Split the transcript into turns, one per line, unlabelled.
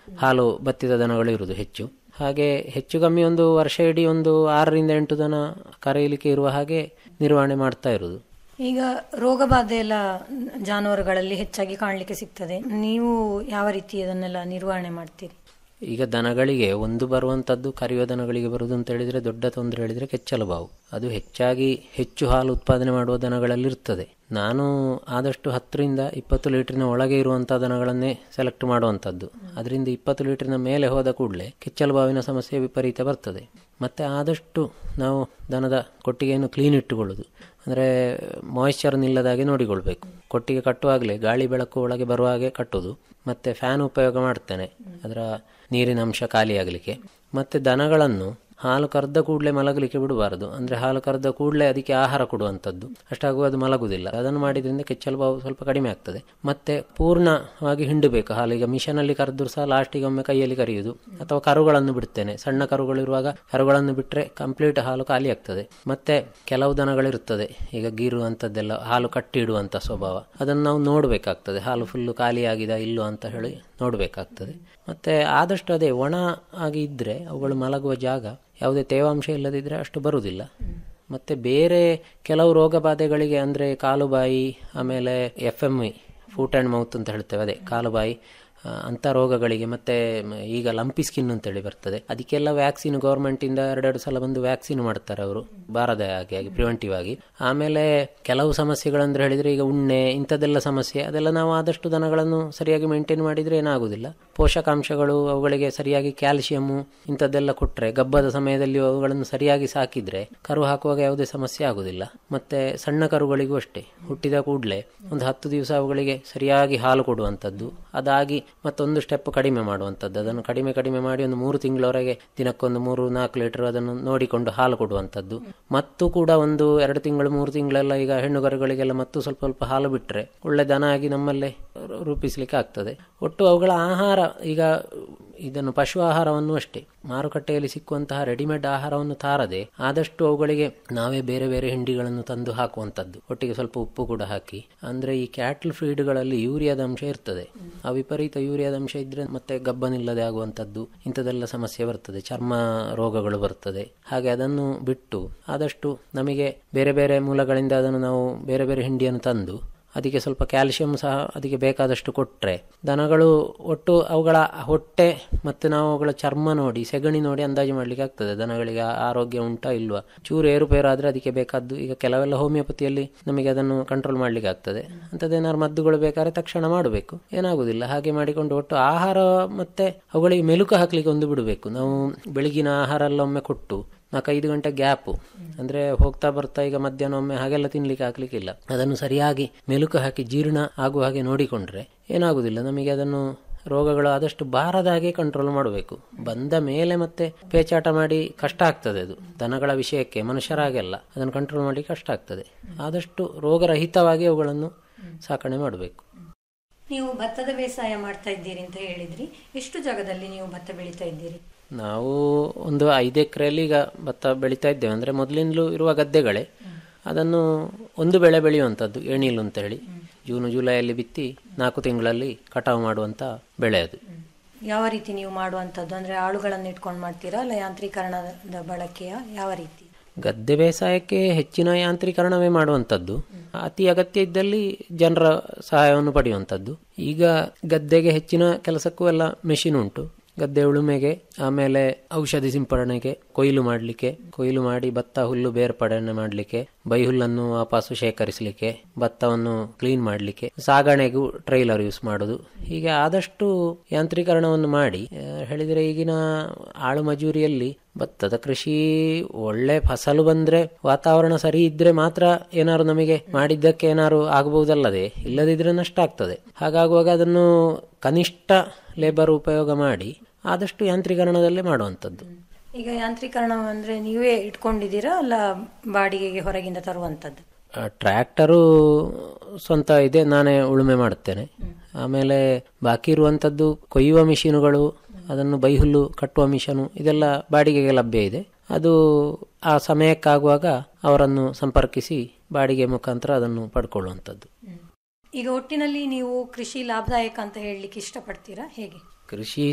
ಹಾಲು ಬತ್ತಿದ ದನಗಳು ಇರುವುದು ಹೆಚ್ಚು ಹಾಗೆ ಹೆಚ್ಚು ಕಮ್ಮಿ ಒಂದು ವರ್ಷ ಇಡೀ ಒಂದು ಆರರಿಂದ ಎಂಟು ದನ ಕರೆಯಲಿಕ್ಕೆ ಇರುವ ಹಾಗೆ ನಿರ್ವಹಣೆ ಮಾಡ್ತಾ ಇರುವುದು
ಈಗ ರೋಗ ಬಾಧೆ ಎಲ್ಲ ಜಾನುವಾರುಗಳಲ್ಲಿ ಹೆಚ್ಚಾಗಿ ಕಾಣಲಿಕ್ಕೆ ಸಿಗ್ತದೆ ನೀವು ಯಾವ ರೀತಿ ಅದನ್ನೆಲ್ಲ ನಿರ್ವಹಣೆ ಮಾಡ್ತೀರಿ
ಈಗ ದನಗಳಿಗೆ ಒಂದು ಬರುವಂಥದ್ದು ಕರೆಯುವ ದನಗಳಿಗೆ ಬರುವುದು ಅಂತ ಹೇಳಿದರೆ ದೊಡ್ಡ ತೊಂದರೆ ಹೇಳಿದರೆ ಕೆಚ್ಚಲು ಬಾವು ಅದು ಹೆಚ್ಚಾಗಿ ಹೆಚ್ಚು ಹಾಲು ಉತ್ಪಾದನೆ ಮಾಡುವ ದನಗಳಲ್ಲಿ ಇರ್ತದೆ ನಾನು ಆದಷ್ಟು ಹತ್ತರಿಂದ ಇಪ್ಪತ್ತು ಲೀಟ್ರಿನ ಒಳಗೆ ಇರುವಂಥ ದನಗಳನ್ನೇ ಸೆಲೆಕ್ಟ್ ಮಾಡುವಂಥದ್ದು ಅದರಿಂದ ಇಪ್ಪತ್ತು ಲೀಟ್ರಿನ ಮೇಲೆ ಹೋದ ಕೂಡಲೇ ಕೆಚ್ಚಲು ಬಾವಿನ ಸಮಸ್ಯೆ ವಿಪರೀತ ಬರ್ತದೆ ಮತ್ತು ಆದಷ್ಟು ನಾವು ದನದ ಕೊಟ್ಟಿಗೆಯನ್ನು ಕ್ಲೀನ್ ಇಟ್ಟುಕೊಳ್ಳೋದು ಅಂದರೆ ಮಾಯಿಶ್ಚರ್ ನಿಲ್ಲದಾಗೆ ನೋಡಿಕೊಳ್ಬೇಕು ಕೊಟ್ಟಿಗೆ ಕಟ್ಟುವಾಗಲೇ ಗಾಳಿ ಬೆಳಕು ಒಳಗೆ ಬರುವ ಹಾಗೆ ಕಟ್ಟೋದು ಮತ್ತು ಫ್ಯಾನ್ ಉಪಯೋಗ ಮಾಡ್ತೇನೆ ಅದರ ನೀರಿನ ಅಂಶ ಖಾಲಿಯಾಗಲಿಕ್ಕೆ ಮತ್ತು ದನಗಳನ್ನು ಹಾಲು ಕರೆದ ಕೂಡಲೇ ಮಲಗಲಿಕ್ಕೆ ಬಿಡಬಾರದು ಅಂದರೆ ಹಾಲು ಕರೆದ ಕೂಡಲೇ ಅದಕ್ಕೆ ಆಹಾರ ಕೊಡುವಂಥದ್ದು ಅಷ್ಟಾಗುವ ಅದು ಮಲಗುವುದಿಲ್ಲ ಅದನ್ನು ಮಾಡಿದ್ರಿಂದ ಕೆಚ್ಚಲು ಬಾವು ಸ್ವಲ್ಪ ಕಡಿಮೆ ಆಗ್ತದೆ ಮತ್ತೆ ಪೂರ್ಣವಾಗಿ ಹಿಂಡಬೇಕು ಹಾಲು ಈಗ ಮಿಷನಲ್ಲಿ ಕರೆದ್ರು ಸಹ ಲಾಸ್ಟಿಗೆ ಒಮ್ಮೆ ಕೈಯಲ್ಲಿ ಕರೆಯುವುದು ಅಥವಾ ಕರುಗಳನ್ನು ಬಿಡ್ತೇನೆ ಸಣ್ಣ ಕರುಗಳಿರುವಾಗ ಕರುಗಳನ್ನು ಬಿಟ್ಟರೆ ಕಂಪ್ಲೀಟ್ ಹಾಲು ಖಾಲಿ ಆಗ್ತದೆ ಮತ್ತೆ ಕೆಲವು ದನಗಳಿರ್ತದೆ ಈಗ ಗೀರು ಅಂಥದ್ದೆಲ್ಲ ಹಾಲು ಕಟ್ಟಿ ಇಡುವಂಥ ಸ್ವಭಾವ ಅದನ್ನು ನಾವು ನೋಡಬೇಕಾಗ್ತದೆ ಹಾಲು ಫುಲ್ಲು ಖಾಲಿಯಾಗಿದೆ ಇಲ್ಲೋ ಅಂತ ಹೇಳಿ ನೋಡಬೇಕಾಗ್ತದೆ ಮತ್ತು ಆದಷ್ಟು ಅದೇ ಒಣ ಆಗಿ ಇದ್ದರೆ ಅವುಗಳು ಮಲಗುವ ಜಾಗ ಯಾವುದೇ ತೇವಾಂಶ ಇಲ್ಲದಿದ್ದರೆ ಅಷ್ಟು ಬರುವುದಿಲ್ಲ ಮತ್ತು ಬೇರೆ ಕೆಲವು ರೋಗ ಬಾಧೆಗಳಿಗೆ ಅಂದರೆ ಕಾಲುಬಾಯಿ ಆಮೇಲೆ F M E foot and mouth ಅಂತ ಹೇಳ್ತೇವೆ ಅದೇ ಕಾಲುಬಾಯಿ ಆ, ಅಂಥ ರೋಗಗಳಿಗೆ ಮತ್ತೆ ಮ- ಈಗ ಲಂಪಿ ಸ್ಕಿನ್ ಅಂತೇಳಿ ಬರ್ತದೆ ಅದಕ್ಕೆಲ್ಲ ವ್ಯಾಕ್ಸಿನ್ ಗೌರ್ಮೆಂಟಿಂದ ಎರಡೆರಡು ಸಲ ಬಂದು ವ್ಯಾಕ್ಸಿನ್ ಮಾಡ್ತಾರೆ ಅವರು ಬಾರದ ಹಾಗೆ ಆಗಿ ಪ್ರಿವೆಂಟಿವ್ ಆಗಿ ಆಮೇಲೆ ಕೆಲವು ಸಮಸ್ಯೆಗಳಂದ್ರೆ ಹೇಳಿದರೆ ಈಗ ಉಣ್ಣೆ ಇಂಥದ್ದೆಲ್ಲ ಸಮಸ್ಯೆ ಅದೆಲ್ಲ ನಾವು ಆದಷ್ಟು ದನಗಳನ್ನು ಸರಿಯಾಗಿ ಮೇಂಟೈನ್ ಮಾಡಿದರೆ ಏನಾಗುವುದಿಲ್ಲ ಪೋಷಕಾಂಶಗಳು ಅವುಗಳಿಗೆ ಸರಿಯಾಗಿ ಕ್ಯಾಲ್ಸಿಯಮ್ಮು ಇಂಥದ್ದೆಲ್ಲ ಕೊಟ್ಟರೆ ಗಬ್ಬದ ಸಮಯದಲ್ಲಿ ಅವುಗಳನ್ನು ಸರಿಯಾಗಿ ಸಾಕಿದ್ರೆ ಕರು ಹಾಕುವಾಗ ಯಾವುದೇ ಸಮಸ್ಯೆ ಆಗುವುದಿಲ್ಲ ಮತ್ತೆ ಸಣ್ಣ ಕರುಗಳಿಗೂ ಅಷ್ಟೇ ಹುಟ್ಟಿದ ಕೂಡಲೇ ಒಂದು ಹತ್ತು ದಿವಸ ಅವುಗಳಿಗೆ ಸರಿಯಾಗಿ ಹಾಲು ಕೊಡುವಂಥದ್ದು ಅದಾಗಿ ಮತ್ತೊಂದು ಸ್ಟೆಪ್ ಕಡಿಮೆ ಮಾಡುವಂಥದ್ದು ಅದನ್ನು ಕಡಿಮೆ ಕಡಿಮೆ ಮಾಡಿ ಒಂದು ಮೂರು ತಿಂಗಳವರೆಗೆ ದಿನಕ್ಕೊಂದು ಮೂರು ನಾಲ್ಕು ಲೀಟರ್ ಅದನ್ನು ನೋಡಿಕೊಂಡು ಹಾಲು ಕೊಡುವಂಥದ್ದು ಮತ್ತು ಕೂಡ ಒಂದು ಎರಡು ತಿಂಗಳು ಮೂರು ತಿಂಗಳೆಲ್ಲ ಈಗ ಹೆಣ್ಣು ಕರುಗಳಿಗೆಲ್ಲ ಮತ್ತು ಸ್ವಲ್ಪ ಸ್ವಲ್ಪ ಹಾಲು ಬಿಟ್ಟರೆ ಒಳ್ಳೆ ದನ ಆಗಿ ನಮ್ಮಲ್ಲೇ ರೂ- ರೂಪಿಸಲಿಕ್ಕೆ ಆಗ್ತದೆ ಒಟ್ಟು ಅವುಗಳ ಆಹಾರ ಈಗ ಇದನ್ನು ಪಶು ಆಹಾರವನ್ನು ಅಷ್ಟೇ ಮಾರುಕಟ್ಟೆಯಲ್ಲಿ ಸಿಕ್ಕುವಂತಹ ರೆಡಿಮೇಡ್ ಆಹಾರವನ್ನು ತಾರದೆ ಆದಷ್ಟು ಅವುಗಳಿಗೆ ನಾವೇ ಬೇರೆ ಬೇರೆ ಹಿಂಡಿಗಳನ್ನು ತಂದು ಹಾಕುವಂಥದ್ದು ಒಟ್ಟಿಗೆ ಸ್ವಲ್ಪ ಉಪ್ಪು ಕೂಡ ಹಾಕಿ ಅಂದ್ರೆ ಈ ಕ್ಯಾಟಲ್ ಫೀಡ್ಗಳಲ್ಲಿ ಯೂರಿಯಾದ ಅಂಶ ಇರ್ತದೆ ಆ ವಿಪರೀತ ಯೂರಿಯಾದ ಅಂಶ ಇದ್ರೆ ಮತ್ತೆ ಗಬ್ಬನಿಲ್ಲದೆ ಆಗುವಂಥದ್ದು ಇಂಥದ್ದೆಲ್ಲ ಸಮಸ್ಯೆ ಬರ್ತದೆ ಚರ್ಮ ರೋಗಗಳು ಬರ್ತದೆ ಹಾಗೆ ಅದನ್ನು ಬಿಟ್ಟು ಆದಷ್ಟು ನಮಗೆ ಬೇರೆ ಬೇರೆ ಮೂಲಗಳಿಂದ ಅದನ್ನು ನಾವು ಬೇರೆ ಬೇರೆ ಹಿಂಡಿಯನ್ನು ತಂದು ಅದಕ್ಕೆ ಸ್ವಲ್ಪ ಕ್ಯಾಲ್ಸಿಯಂ ಸಹ ಅದಕ್ಕೆ ಬೇಕಾದಷ್ಟು ಕೊಟ್ಟರೆ ದನಗಳು ಒಟ್ಟು ಅವುಗಳ ಹೊಟ್ಟೆ ಮತ್ತು ನಾವು ಅವುಗಳ ಚರ್ಮ ನೋಡಿ ಸೆಗಣಿ ನೋಡಿ ಅಂದಾಜು ಮಾಡಲಿಕ್ಕೆ ಆಗ್ತದೆ ದನಗಳಿಗೆ ಆ- ಆರೋಗ್ಯ ಉಂಟಾ ಇಲ್ವಾ ಚೂರು ಏರುಪೇರು ಆದರೆ ಅದಕ್ಕೆ ಬೇಕಾದ್ದು ಈಗ ಕೆಲವೆಲ್ಲ ಹೋಮಿಯೋಪತಿಯಲ್ಲಿ ನಮಗೆ ಅದನ್ನು ಕಂಟ್ರೋಲ್ ಮಾಡಲಿಕ್ಕೆ ಆಗ್ತದೆ ಅಂಥದ್ದೇನಾದ್ರು ಮದ್ದುಗಳು ಬೇಕಾದ್ರೆ ತಕ್ಷಣ ಮಾಡಬೇಕು ಏನಾಗುವುದಿಲ್ಲ ಹಾಗೆ ಮಾಡಿಕೊಂಡು ಒಟ್ಟು ಆಹಾರ ಮತ್ತೆ ಅವುಗಳಿಗೆ ಮೆಲುಕು ಹಾಕಲಿಕ್ಕೆ ಒಂದು ಬಿಡಬೇಕು ನಾವು ಬೆಳಗಿನ ಆಹಾರ ಎಲ್ಲ ಒಮ್ಮೆ ಕೊಟ್ಟು ನಾಲ್ಕೈದು ಗಂಟೆ ಗ್ಯಾಪು ಅಂದ್ರೆ ಹೋಗ್ತಾ ಬರ್ತಾ ಈಗ ಮಧ್ಯಾಹ್ನ ಒಮ್ಮೆ ಹಾಗೆಲ್ಲ ತಿನ್ಲಿಕ್ಕೆ ಹಾಕ್ಲಿಕ್ಕಿಲ್ಲ ಅದನ್ನು ಸರಿಯಾಗಿ ಮೆಲುಕು ಹಾಕಿ ಜೀರ್ಣ ಆಗುವ ಹಾಗೆ ನೋಡಿಕೊಂಡ್ರೆ ಏನಾಗುದಿಲ್ಲ ನಮಗೆ ಅದನ್ನು ರೋಗಗಳು ಆದಷ್ಟು ಬಾರದ ಹಾಗೆ ಕಂಟ್ರೋಲ್ ಮಾಡಬೇಕು ಬಂದ ಮೇಲೆ ಮತ್ತೆ ಪೇಚಾಟ ಮಾಡಿ ಕಷ್ಟ ಆಗ್ತದೆ ಅದು ದನಗಳ ವಿಷಯಕ್ಕೆ ಮನುಷ್ಯರಾಗೆಲ್ಲ ಅದನ್ನು ಕಂಟ್ರೋಲ್ ಮಾಡಿ ಕಷ್ಟ ಆಗ್ತದೆ ಆದಷ್ಟು ರೋಗರಹಿತವಾಗಿ ಅವುಗಳನ್ನು ಸಾಕಣೆ ಮಾಡಬೇಕು
ನೀವು ಭತ್ತದ ಬೇಸಾಯ ಮಾಡ್ತಾ ಇದ್ದೀರಿ ಅಂತ ಹೇಳಿದ್ರಿ ಎಷ್ಟು ಜಾಗದಲ್ಲಿ ನೀವು ಭತ್ತ ಬೆಳೀತಾ ಇದ್ದೀರಿ
ನಾವು ಒಂದು ಐದು ಎಕರೆಯಲ್ಲಿ ಈಗ ಭತ್ತ ಬೆಳೀತಾ ಇದ್ದೇವೆ ಅಂದರೆ ಮೊದಲಿಂದಲೂ ಇರುವ ಗದ್ದೆಗಳೇ ಅದನ್ನು ಒಂದು ಬೆಳೆ ಬೆಳೆಯುವಂಥದ್ದು ಎಣಿಲು ಅಂತ ಹೇಳಿ ಜೂನ್ ಜುಲೈಯಲ್ಲಿ ಬಿತ್ತಿ ನಾಲ್ಕು ತಿಂಗಳಲ್ಲಿ ಕಟಾವು ಮಾಡುವಂಥ ಬೆಳೆ ಅದು
ಯಾವ ರೀತಿ ನೀವು ಮಾಡುವಂಥದ್ದು ಅಂದ್ರೆ ಆಳುಗಳನ್ನು ಇಟ್ಕೊಂಡು ಮಾಡ್ತೀರಾ ಅಲ್ಲ ಯಾಂತ್ರೀಕರಣದ ಬಳಕೆಯ ಯಾವ ರೀತಿ
ಗದ್ದೆ ಬೇಸಾಯಕ್ಕೆ ಹೆಚ್ಚಿನ ಯಾಂತ್ರೀಕರಣವೇ ಮಾಡುವಂಥದ್ದು ಅತಿ ಅಗತ್ಯ ಇದ್ದಲ್ಲಿ ಜನರ ಸಹಾಯವನ್ನು ಪಡೆಯುವಂಥದ್ದು ಈಗ ಗದ್ದೆಗೆ ಹೆಚ್ಚಿನ ಕೆಲಸಕ್ಕೂ ಎಲ್ಲ ಮೆಷಿನ್ ಉಂಟು ಗದ್ದೆ ಉಳುಮೆಗೆ ಆಮೇಲೆ ಔಷಧಿ ಸಿಂಪಡಣೆಗೆ ಕೊಯ್ಲು ಮಾಡಲಿಕ್ಕೆ ಕೊಯ್ಲು ಮಾಡಿ ಭತ್ತ ಹುಲ್ಲು ಬೇರ್ಪಡಣೆ ಮಾಡಲಿಕ್ಕೆ ಬೈಹುಲ್ಲನ್ನು ವಾಪಸ್ಸು ಶೇಖರಿಸಲಿಕ್ಕೆ ಭತ್ತವನ್ನು ಕ್ಲೀನ್ ಮಾಡಲಿಕ್ಕೆ ಸಾಗಣೆಗೂ ಟ್ರೈಲರ್ ಯೂಸ್ ಮಾಡೋದು ಹೀಗೆ ಆದಷ್ಟು ಯಾಂತ್ರೀಕರಣವನ್ನು ಮಾಡಿ ಆ, ಹೇಳಿದರೆ ಈಗಿನ ಆಳು ಮಜೂರಿಯಲ್ಲಿ ಭತ್ತದ ಕೃಷಿ ಒಳ್ಳೆ ಫಸಲು ಬಂದ್ರೆ ವಾತಾವರಣ ಸರಿ ಇದ್ರೆ ಮಾತ್ರ ಏನಾದ್ರು ನಮಗೆ ಮಾಡಿದ್ದಕ್ಕೆ ಏನಾದ್ರು ಆಗಬಹುದಲ್ಲದೆ ಇಲ್ಲದಿದ್ರೆ ನಷ್ಟ ಆಗ್ತದೆ ಹಾಗಾಗುವಾಗ ಅದನ್ನು ಕನಿಷ್ಠ ಲೇಬರ್ ಉಪಯೋಗ ಮಾಡಿ ಆದಷ್ಟು ಯಾಂತ್ರೀಕರಣದಲ್ಲೇ ಮಾಡುವಂಥದ್ದು
ಈಗ ಯಾಂತ್ರೀಕರಣ ಅಂದ್ರೆ ನೀವೇ ಇಟ್ಕೊಂಡಿದ್ದೀರಾ ಅಲ್ಲ ಬಾಡಿಗೆಗೆ ಹೊರಗಿಂದ ತರುವಂಥದ್ದು
ಆ, ಟ್ರ್ಯಾಕ್ಟರು ಸ್ವಂತ ಇದೆ ನಾನೇ ಉಳುಮೆ ಮಾಡುತ್ತೇನೆ ಆಮೇಲೆ ಬಾಕಿ ಇರುವಂಥದ್ದು ಕೊಯ್ಯುವ ಮಿಷಿನುಗಳು ಅದನ್ನು ಬೈಹುಲ್ಲು ಕಟ್ಟುವ ಮಿಷನು ಇದೆಲ್ಲ ಬಾಡಿಗೆಗೆ ಲಭ್ಯ ಇದೆ ಅದು ಆ ಸಮಯಕ್ಕಾಗುವಾಗ ಅವರನ್ನು ಸಂಪರ್ಕಿಸಿ ಬಾಡಿಗೆ ಮುಖಾಂತರ ಅದನ್ನು ಪಡ್ಕೊಳ್ಳುವಂಥದ್ದು
ಈಗ ಒಟ್ಟಿನಲ್ಲಿ ನೀವು ಕೃಷಿ ಲಾಭದಾಯಕ ಅಂತ ಹೇಳಲಿಕ್ಕೆ ಇಷ್ಟಪಡ್ತೀರಾ ಹೇಗೆ
ಕೃಷಿ